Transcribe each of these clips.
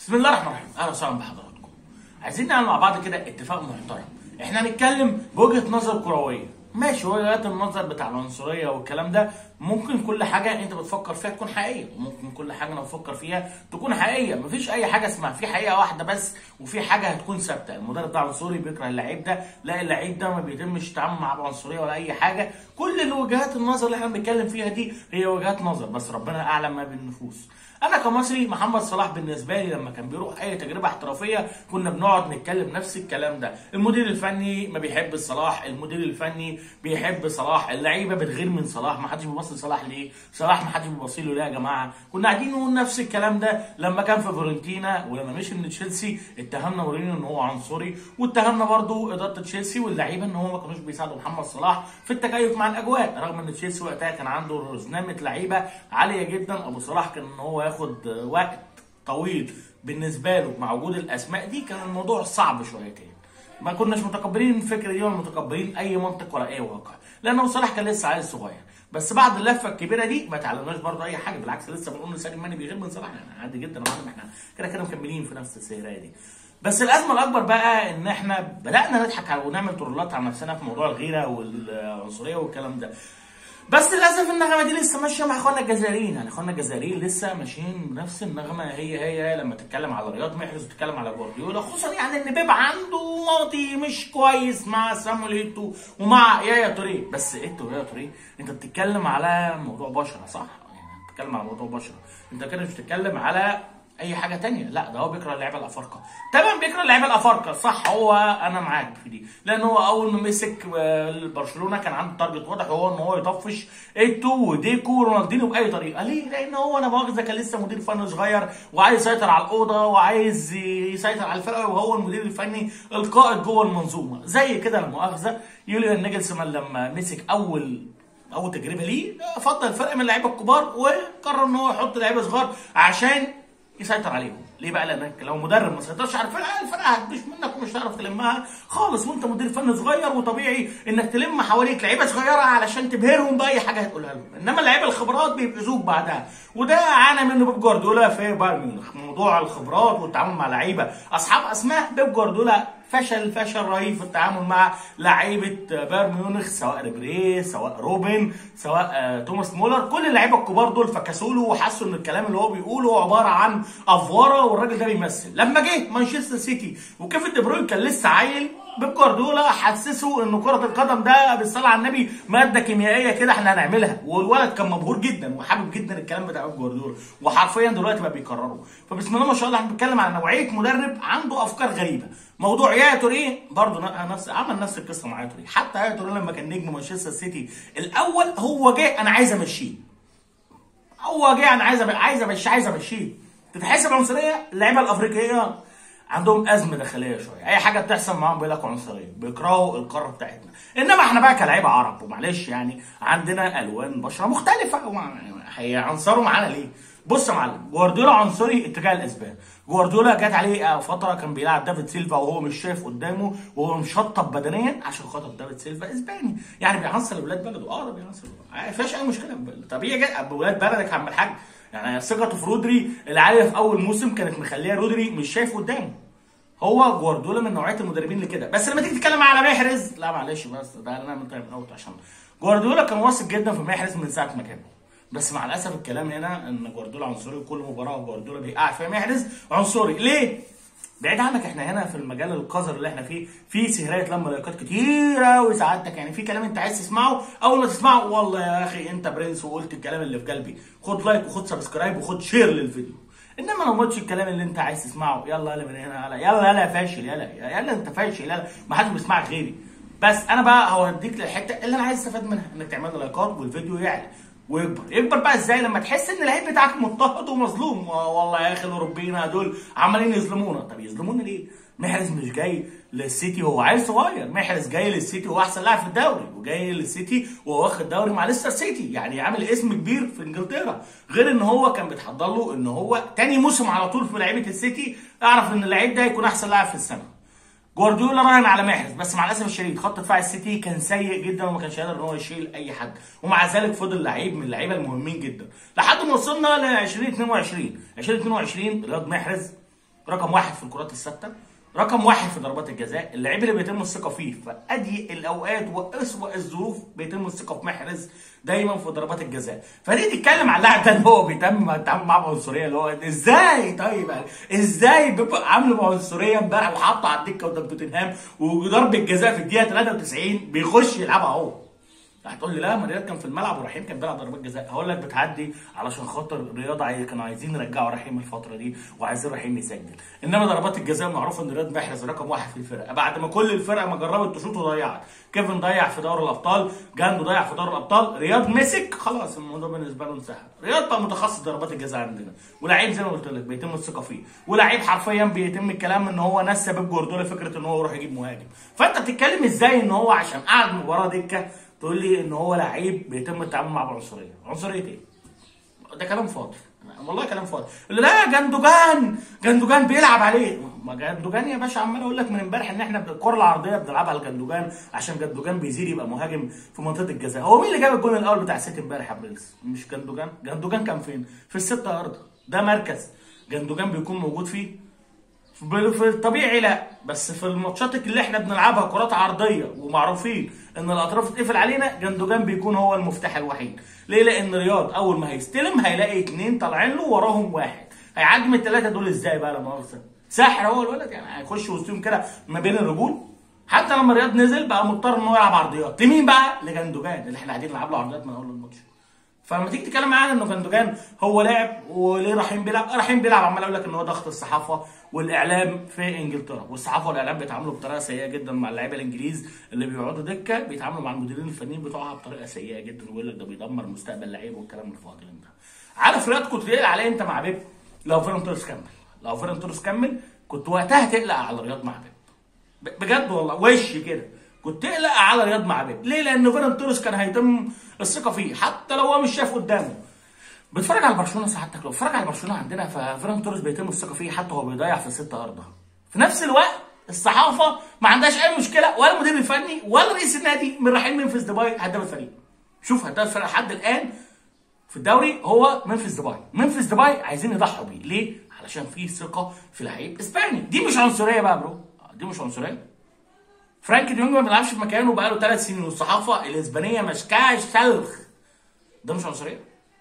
بسم الله الرحمن الرحيم اهلا وسهلا بحضراتكم عايزين نعمل مع بعض كده اتفاق محترم احنا هنتكلم بوجهه نظر كرويه ماشي وجهات النظر بتاع العنصريه والكلام ده ممكن كل حاجه انت بتفكر فيها تكون حقيقيه وممكن كل حاجه انا بفكر فيها تكون حقيقيه مفيش اي حاجه اسمها في حقيقه واحده بس وفي حاجه هتكون ثابته المدرب ده عنصري بيكره اللعيب ده لا اللعيب ده ما بيتمش التعامل معاه بعنصريه ولا اي حاجه كل الوجهات النظر اللي احنا بنتكلم فيها دي هي وجهات نظر بس ربنا اعلم ما بالنفوس انا كمصري محمد صلاح بالنسبه لي لما كان بيروح اي تجربه احترافيه كنا بنقعد نتكلم نفس الكلام ده المدير الفني ما بيحب صلاح المدير الفني بيحب صلاح اللعيبه بتغير من صلاح ما حدش بيبص لصلاح ليه صلاح ما حدش بيبص له ليه يا جماعه كنا قاعدين نقول نفس الكلام ده لما كان في فيورنتينا ولما مشي من تشيلسي اتهمنا مورينيو ان هو عنصري واتهمنا برضو اداره تشيلسي واللعيبه ان هم ما كانوش بيساعدوا محمد صلاح في التكيف مع الاجواء رغم ان تشيلسي وقتها كان عنده رزنامه لعيبه عاليه جدا ابو صلاح كان ان هو ياخد وقت طويل بالنسبه له مع وجود الاسماء دي كان الموضوع صعب شويتين ما كناش متقبلين الفكره دي ولا متقبلين اي منطق ولا اي واقع لان ابو صلاح كان لسه عيل صغير بس بعد اللفه الكبيره دي ما تعلمناش برضه اي حاجه بالعكس لسه بنقول ان سالم ماني بيغير من صلاح يعني عادي جدا يا معلم احنا كده كده مكملين في نفس السيرة دي بس الازمه الاكبر بقى ان احنا بدانا نضحك ونعمل ترولات على نفسنا في موضوع الغيره والعنصريه والكلام ده بس للاسف النغمه دي لسه ماشيه مع اخواننا الجزائريين يعني اخواننا الجزائريين لسه ماشيين بنفس النغمه هي هي لما تتكلم على رياض محرز وتتكلم على جوارديولا خصوصا يعني ان بيب عنده ماضي مش كويس مع سامويل ايتو ومع يايا توريه بس ايتو ويايا توريه انت بتتكلم على موضوع بشره صح؟ يعني بتتكلم على موضوع بشره انت كده مش بتتكلم على اي حاجه تانية لا ده هو بيكره اللعيبه الافارقه تمام بيكره اللعيبه الافارقه صح هو انا معاك في دي لان هو اول ما مسك برشلونه كان عنده تارجت واضح وهو ان هو يطفش ايتو وديكو ورونالدينو باي طريقه ليه لان هو انا مؤاخذه كان لسه مدير فني صغير وعايز يسيطر على الاوضه وعايز يسيطر على الفرقه وهو المدير الفني القائد جوه المنظومه زي كده لا مؤاخذه يوليان نيجلسمان لما مسك اول اول تجربه ليه فضل الفرقه من اللعيبه الكبار وقرر ان هو يحط لعيبه صغار عشان يسيطر عليهم ليه بقى لانك لو مدرب ما سيطرش على الفرقه الفرقه هتدش منك ومش هتعرف تلمها خالص وانت مدير فني صغير وطبيعي انك تلم حواليك لعيبه صغيره علشان تبهرهم باي حاجه هتقولها لهم انما اللعيبه الخبرات بيبقزوك بعدها وده عانى منه بيب جوارديولا في بايرن ميونخ موضوع الخبرات والتعامل مع لعيبه اصحاب اسماء بيب جوارديولا فشل فشل رهيب في التعامل مع لعيبه بايرن ميونخ سواء ريبري سواء روبن سواء آه توماس مولر كل اللعيبه الكبار دول فكسوا له وحسوا ان الكلام اللي هو بيقوله عباره عن افواره والراجل ده بيمثل لما جه مانشستر سيتي وكيفن دي بروين كان لسه عيل بيب جوارديولا حسسه ان كره القدم ده بالصلاه على النبي ماده كيميائيه كده احنا هنعملها والولد كان مبهور جدا وحابب جدا الكلام بتاع بيب جوارديولا وحرفيا دلوقتي بقى بيكرره فبسم الله ما شاء الله احنا بنتكلم على نوعيه مدرب عنده افكار غريبه موضوع يا توريه برضه نفس عمل نفس القصه مع يا توريه حتى يا توريه لما كان نجم مانشستر سيتي الاول هو جه انا عايز امشيه هو جه انا عايز عايز امشيه عايز امشيه تتحسب عنصريه اللعيبه الافريقيه عندهم ازمه داخليه شويه اي حاجه بتحصل معاهم بيقول لك عنصريه بيكرهوا القاره بتاعتنا انما احنا بقى كلاعيبه عرب ومعلش يعني عندنا الوان بشره مختلفه هيعنصروا معانا ليه بص يا معلم جوارديولا عنصري اتجاه الاسبان جوارديولا جت عليه فتره كان بيلعب دافيد سيلفا وهو مش شايف قدامه وهو مشطب بدنيا عشان خاطر دافيد سيلفا اسباني يعني بيعنصر ولاد بلده اه ده بيعنصر ما فيهاش اي مشكله طبيعي جدا ولاد بلدك يا عم الحاج يعني ثقته في رودري العاليه في اول موسم كانت مخليه رودري مش شايف قدامه هو جوارديولا من نوعيه المدربين اللي كده بس لما تيجي تتكلم على محرز لا معلش بس ده انا من تايم اوت عشان جوارديولا كان واثق جدا في محرز من ساعه ما كان بس مع الاسف الكلام هنا ان جوارديولا عنصري وكل مباراه جوارديولا بيقع فيها محرز عنصري ليه؟ بعيد عنك احنا هنا في المجال القذر اللي احنا فيه في سهرات لما لايكات كتيره قوي سعادتك يعني في كلام انت عايز تسمعه اول ما تسمعه والله يا اخي انت برنس وقلت الكلام اللي في قلبي خد لايك وخد سبسكرايب وخد شير للفيديو انما لو ما قلتش الكلام اللي انت عايز تسمعه يلا يلا من هنا يلا يلا يلا يا فاشل يلا يلا انت فاشل يلا ما حدش بيسمعك غيري بس انا بقى هوديك للحته اللي انا عايز استفاد منها انك تعمل لي لايكات والفيديو يعلى ويكبر يكبر بقى ازاي لما تحس ان اللعيب بتاعك مضطهد ومظلوم والله يا اخي الاوروبيين دول عمالين يظلمونا طب يظلمونا ليه محرز مش جاي للسيتي وهو عيل صغير محرز جاي للسيتي وهو احسن لاعب في الدوري وجاي للسيتي وهو واخد دوري مع ليستر سيتي يعني عامل اسم كبير في انجلترا غير ان هو كان بيتحضر له ان هو تاني موسم على طول في لعيبه السيتي اعرف ان اللعيب ده هيكون احسن لاعب في السنه جوارديولا راهن على محرز بس مع الاسف الشديد خط دفاع السيتي كان سيء جدا وما كانش قادر ان هو يشيل اي حد ومع ذلك فضل لعيب من اللعيبه المهمين جدا لحد ما وصلنا ل 2022 2022 رياض محرز رقم واحد في الكرات الثابته رقم واحد في ضربات الجزاء اللعيب اللي بيتم الثقه فيه في اضيق الاوقات واسوأ الظروف بيتم الثقه في محرز دايما في ضربات الجزاء فدي تتكلم على اللاعب ده ان هو بيتم التعامل معاه بعنصريه اللي هو ازاي طيب يعني ازاي بيبقى عامله بعنصريه امبارح وحاطه على الدكه قدام توتنهام وضربه جزاء في الدقيقه 93 بيخش يلعبها اهو هتقول لي لا ما رياض كان في الملعب ورحيم كان بيلعب ضربات جزاء هقول لك بتعدي علشان خاطر رياض عايز كانوا عايزين يرجعوا رحيم الفتره دي وعايزين رحيم يسجل انما ضربات الجزاء معروف ان رياض محرز رقم واحد في الفرقه بعد ما كل الفرقه ما جربت تشوط وضيعت كيفن ضيع في دوري الابطال جاندو ضيع في دوري الابطال رياض مسك خلاص الموضوع بالنسبه له انتهى رياض بقى متخصص ضربات الجزاء عندنا ولاعيب زي ما قلت لك بيتم الثقه فيه ولاعيب حرفيا بيتم الكلام ان هو نسى بيب جوارديولا فكره ان هو يروح يجيب مهاجم فانت بتتكلم ازاي ان هو عشان قعد مباراه دكه تقول لي ان هو لعيب بيتم التعامل معاه بعنصريه عنصريه ايه ده كلام فاضي والله كلام فاضي اللي لا جندوجان جندوجان بيلعب عليه ما جندوجان يا باشا عمال اقول لك من امبارح ان احنا الكره العرضيه بنلعبها لجندوجان عشان جندوجان بيزيد يبقى مهاجم في منطقه الجزاء هو مين اللي جاب الجول الاول بتاع السيتي امبارح يا برنس مش جندوجان جندوجان كان فين في الستة ارض ده مركز جندوجان بيكون موجود فيه في الطبيعي لا بس في الماتشات اللي احنا بنلعبها كرات عرضيه ومعروفين ان الاطراف تقفل علينا جندوجان بيكون هو المفتاح الوحيد ليه لان رياض اول ما هيستلم هيلاقي اتنين طالعين له وراهم واحد هيعدي من الثلاثه دول ازاي بقى لا مؤاخذه ساحر هو الولد يعني هيخش وسطهم كده ما بين الرجول حتى لما رياض نزل بقى مضطر ان هو يلعب عرضيات لمين بقى لجندوجان اللي احنا قاعدين نلعب له عرضيات من اول الماتش فلما تيجي تتكلم معانا انه جندوجان هو لاعب وليه رحيم بيلعب رحيم بيلعب عمال اقول لك ان هو ضغط الصحافه والاعلام في انجلترا والصحافه والاعلام بيتعاملوا بطريقه سيئه جدا مع اللعيبه الانجليز اللي بيقعدوا دكه بيتعاملوا مع المديرين الفنيين بتوعها بطريقه سيئه جدا ويقول لك ده بيدمر مستقبل لعيب والكلام الفاضي ده عارف رياض كنت تقلق عليه انت مع بيب لو فيرن توريس كمل لو فيرن توريس كمل كنت وقتها تقلق على رياض مع بيب بجد والله وش كده كنت تقلق على رياض مع بيب ليه لان فيرن توريس كان هيتم الثقه فيه حتى لو هو مش شايف قدامه بتفرج على برشلونه سعادتك لو بتفرج على برشلونه عندنا ففيران توريس بيتم الثقه فيه حتى هو بيضيع في ست ارضها في نفس الوقت الصحافه ما عندهاش اي مشكله ولا المدير الفني ولا رئيس النادي من رايحين منفذ دبي هداف الفريق شوف هداف الفريق لحد الان في الدوري هو منفذ دبي منفذ دبي عايزين يضحوا بيه ليه علشان في ثقه في لعيب اسباني دي مش عنصريه بقى برو دي مش عنصريه فرانك ديونج ما بيلعبش في مكانه بقاله ثلاث سنين والصحافه الاسبانيه ماسكاه شلخ ده مش عنصريه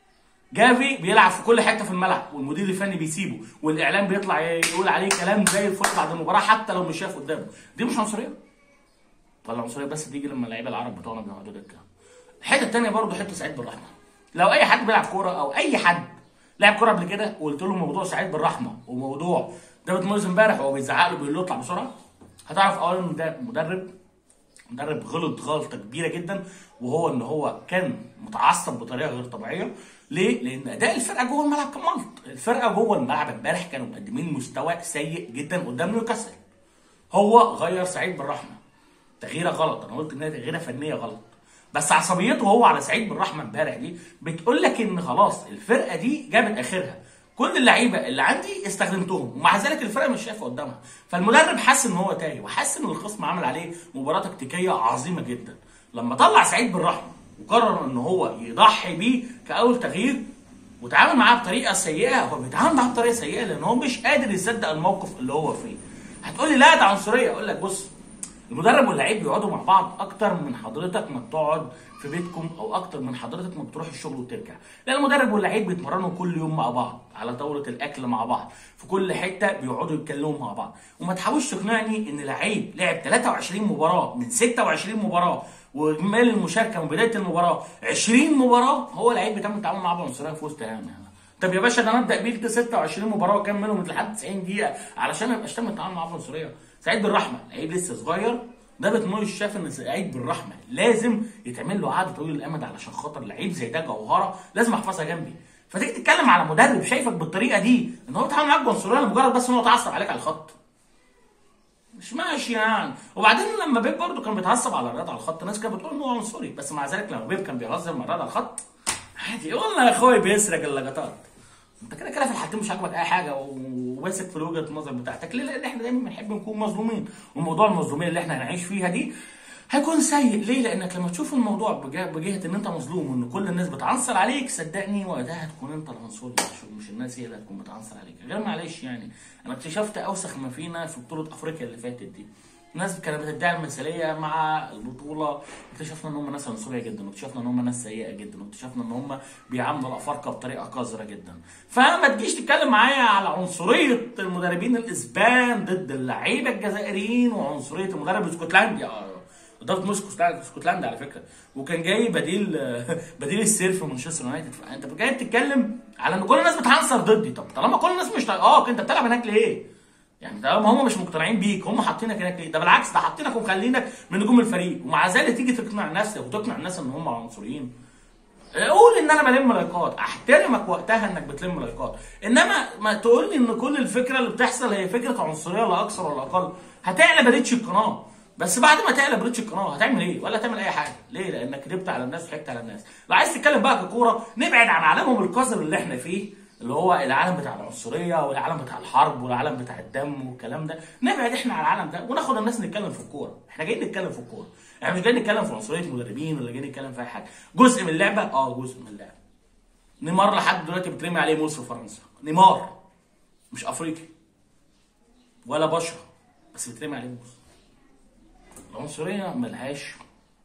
جافي بيلعب في كل حته في الملعب والمدير الفني بيسيبه والاعلام بيطلع يقول عليه كلام زي الفل بعد المباراه حتى لو مش شايف قدامه دي مش عنصريه ولا عنصريه بس تيجي لما اللعيبه العرب بتوعنا بيقعدوا دكه الحته الثانيه برضه حته سعيد بالرحمه لو اي حد بيلعب كوره او اي حد لعب كوره قبل كده وقلت له موضوع سعيد بالرحمه وموضوع دافيد مويز امبارح وهو بيزعق له بيقول له اطلع بسرعه هتعرف اولا ان ده مدرب مدرب غلط غلطه كبيره جدا وهو ان هو كان متعصب بطريقه غير طبيعيه ليه؟ لان اداء الفرقه جوه الملعب كان ملط، الفرقه جوه الملعب امبارح كانوا مقدمين مستوى سيء جدا قدام نيوكاسل. هو غير سعيد بالرحمه. تغييره غلط، انا قلت انها تغييره فنيه غلط. بس عصبيته هو على سعيد بالرحمه امبارح دي بتقول لك ان خلاص الفرقه دي جابت اخرها. كل اللعيبه اللي عندي استخدمتهم ومع ذلك الفرقه مش شايفه قدامها فالمدرب حس ان هو تايه وحس ان الخصم عمل عليه مباراه تكتيكيه عظيمه جدا لما طلع سعيد بالرحمه وقرر ان هو يضحي بيه كاول تغيير وتعامل معاه بطريقه سيئه هو بيتعامل معاه بطريقه سيئه لان هو مش قادر يصدق الموقف اللي هو فيه هتقول لي لا ده عنصريه اقول لك بص المدرب واللعيب بيقعدوا مع بعض اكتر من حضرتك ما بتقعد في بيتكم او اكتر من حضرتك ما بتروح الشغل وترجع لان المدرب واللعيب بيتمرنوا كل يوم مع بعض على طاوله الاكل مع بعض في كل حته بيقعدوا يتكلموا مع بعض وما تحاولش تقنعني ان لعيب لعب 23 مباراه من 26 مباراه واجمالي المشاركه من بدايه المباراه 20 مباراه هو لعيب بيتم التعامل معاه بعنصريه في وسط يعني طب يا باشا ده انا ابدا بيه 26 مباراه وكام منهم لحد 90 دقيقه علشان ما يبقاش تم التعامل معاه بعنصريه سعيد بالرحمه لعيب لسه صغير دافيد مويس شاف ان سعيد بالرحمه لازم يتعمل له عقد طويل الامد علشان خاطر لعيب زي ده جوهره لازم احفظها جنبي فتيجي تتكلم على مدرب شايفك بالطريقه دي ان هو بيتعامل معاك بعنصريه لمجرد بس ان هو اتعصب عليك على الخط مش ماشي يعني وبعدين لما بيب برضه كان بيتعصب على الرياض على الخط ناس كانت بتقول ان هو عنصري بس مع ذلك لما بيب كان بيهزر مع الرياض على الخط عادي والله يا اخويا بيسرق اللقطات انت كده كده في الحالتين مش عاجبك اي حاجه وماسك في وجهه النظر بتاعتك ليه؟ لان احنا دايما بنحب نكون مظلومين وموضوع المظلوميه اللي احنا هنعيش فيها دي هيكون سيء ليه؟ لانك لما تشوف الموضوع بجهه, بجهة ان انت مظلوم وان كل الناس بتعنصر عليك صدقني وقتها هتكون انت العنصري مش- مش الناس هي اللي هتكون بتعنصر عليك غير معلش يعني انا اكتشفت اوسخ ما فينا في بطوله افريقيا اللي فاتت دي الناس كانت بتدعي المثاليه مع البطوله اكتشفنا ان هم ناس عنصريه جدا واكتشفنا ان هم ناس سيئه جدا واكتشفنا ان هم بيعاملوا الافارقه بطريقه قذره جدا فما تجيش تتكلم معايا على عنصريه المدربين الاسبان ضد اللعيبه الجزائريين وعنصريه المدرب الاسكتلندي آه، اداره موسكو اسكتلندا- اسكتلندا على فكره وكان جاي بديل بديل السير في مانشستر يونايتد فانت جاي بتتكلم على ان كل الناس بتعنصر ضدي طب طالما كل الناس مش اه انت بتلعب هناك ليه؟ يعني طالما هم مش مقتنعين بيك هم حاطينك هناك ليه؟ ده بالعكس ده حاطينك ومخلينك من نجوم الفريق ومع ذلك تيجي تقنع نفسك وتقنع الناس ان هم عنصريين قول ان انا بلم لايكات احترمك وقتها انك بتلم لايكات انما ما تقول لي ان كل الفكره اللي بتحصل هي فكره عنصريه لا اكثر ولا اقل هتعلى بريتش القناه بس بعد ما تعلى بريتش القناه هتعمل ايه ولا تعمل اي حاجه ليه لانك كدبت على الناس وضحكت على الناس لو عايز تتكلم بقى ككوره نبعد عن عالمهم القذر اللي احنا فيه اللي هو العالم بتاع العنصريه والعالم بتاع الحرب والعالم بتاع الدم والكلام ده نبعد احنا عن العالم ده وناخد الناس نتكلم في الكوره احنا جايين نتكلم في الكوره احنا مش جايين نتكلم في عنصريه مدربين ولا جايين نتكلم في اي حاجه جزء من اللعبه اه جزء من اللعبه نيمار لحد دلوقتي بترمي عليه موس في فرنسا نيمار مش افريقي ولا بشره بس بترمي عليه موس العنصريه ملهاش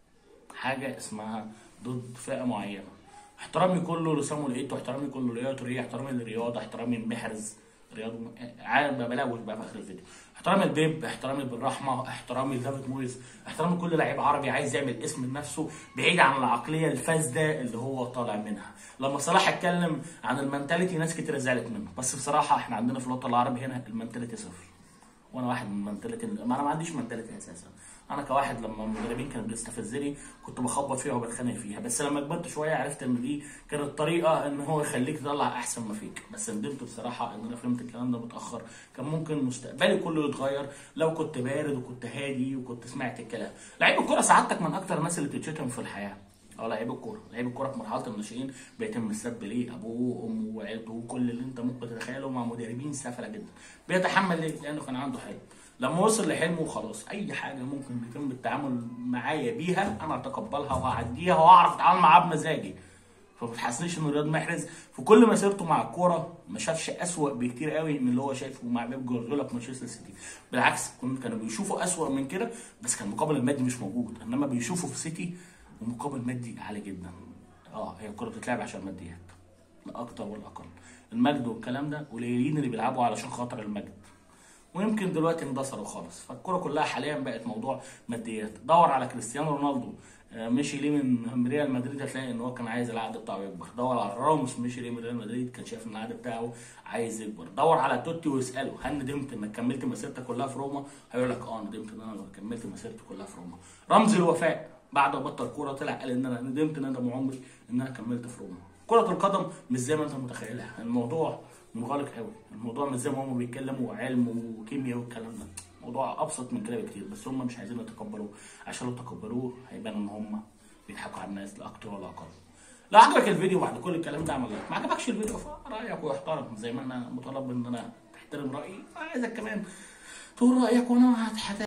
حاجه اسمها ضد فئه معينه احترامي كله لسامويل ايتو احترامي كله ليا توريه احترامي للرياضه احترامي لمحرز رياض عارف بلوش بقى في اخر الفيديو احترامي لبيب احترامي بالرحمه احترامي لدافيد مويز احترامي لكل لعيب عربي عايز يعمل اسم لنفسه بعيد عن العقليه الفاسده اللي هو طالع منها لما صلاح اتكلم عن المنتاليتي ناس كتير زعلت منه بس بصراحه احنا عندنا في الوطن العربي هنا المنتاليتي صفر وانا واحد من المنتاليتي ما انا ما عنديش منتاليتي اساسا انا كواحد لما المدربين كانت بتستفزني كنت بخبط فيها وبتخانق فيها بس لما كبرت شويه عرفت ان دي كانت طريقه ان هو يخليك تطلع احسن ما فيك بس ندمت بصراحه ان انا فهمت الكلام ده متاخر كان ممكن مستقبلي كله يتغير لو كنت بارد وكنت هادي وكنت سمعت الكلام لعيب الكوره سعادتك من اكتر الناس اللي بتتشتم في الحياه اه لعيب الكوره لعيب الكوره في مرحله الناشئين بيتم السب ليه ابوه وامه وعيلته وكل اللي انت ممكن تتخيله مع مدربين سفله جدا بيتحمل ليه لانه كان عنده حلم لما وصل لحلمه خلاص اي حاجه ممكن يتم التعامل معايا بيها انا اتقبلها وهعديها وهعرف اتعامل معاها بمزاجي فما تحسنيش ان رياض محرز في كل مسيرته مع الكوره ما شافش اسوأ بكتير قوي من اللي هو شايفه مع بيب جوارديولا في مانشستر سيتي بالعكس كن- كانوا بيشوفوا اسوأ من كده بس كان المقابل المادي مش موجود انما بيشوفوا في سيتي ومقابل مادي عالي جدا اه هي الكوره بتتلعب عشان ماديات لا اكتر ولا اقل المجد والكلام ده قليلين اللي بيلعبوا علشان خاطر المجد ويمكن دلوقتي اندثروا خالص فالكرة كلها حاليا بقت موضوع ماديات دور على كريستيانو رونالدو آه، مشي ليه من ريال مدريد هتلاقي ان هو كان عايز العقد بتاعه يكبر دور على راموس مشي ليه من ريال مدريد كان شايف ان العقد بتاعه عايز يكبر دور على توتي واساله هل ندمت انك كملت مسيرتك كلها في روما هيقول لك اه ندمت ان انا كملت مسيرتي كلها في روما رمز الوفاء بعد ما بطل كوره طلع قال ان انا ندمت ندم عمري ان انا كملت في روما كرة القدم مش زي ما انت متخيلها الموضوع منغلق قوي الموضوع مش زي ما هم بيتكلموا علم وكيمياء والكلام ده موضوع ابسط من كده بكتير بس هم مش عايزين يتقبلوه عشان لو تقبلوه هيبان ان هم بيضحكوا على الناس لا اكتر ولا اقل لو عجبك الفيديو بعد كل الكلام ده اعمل لايك ما عجبكش الفيديو فرايك واحترم زي ما انا مطالب ان انا تحترم رايي عايزك كمان تقول رايك وانا هت-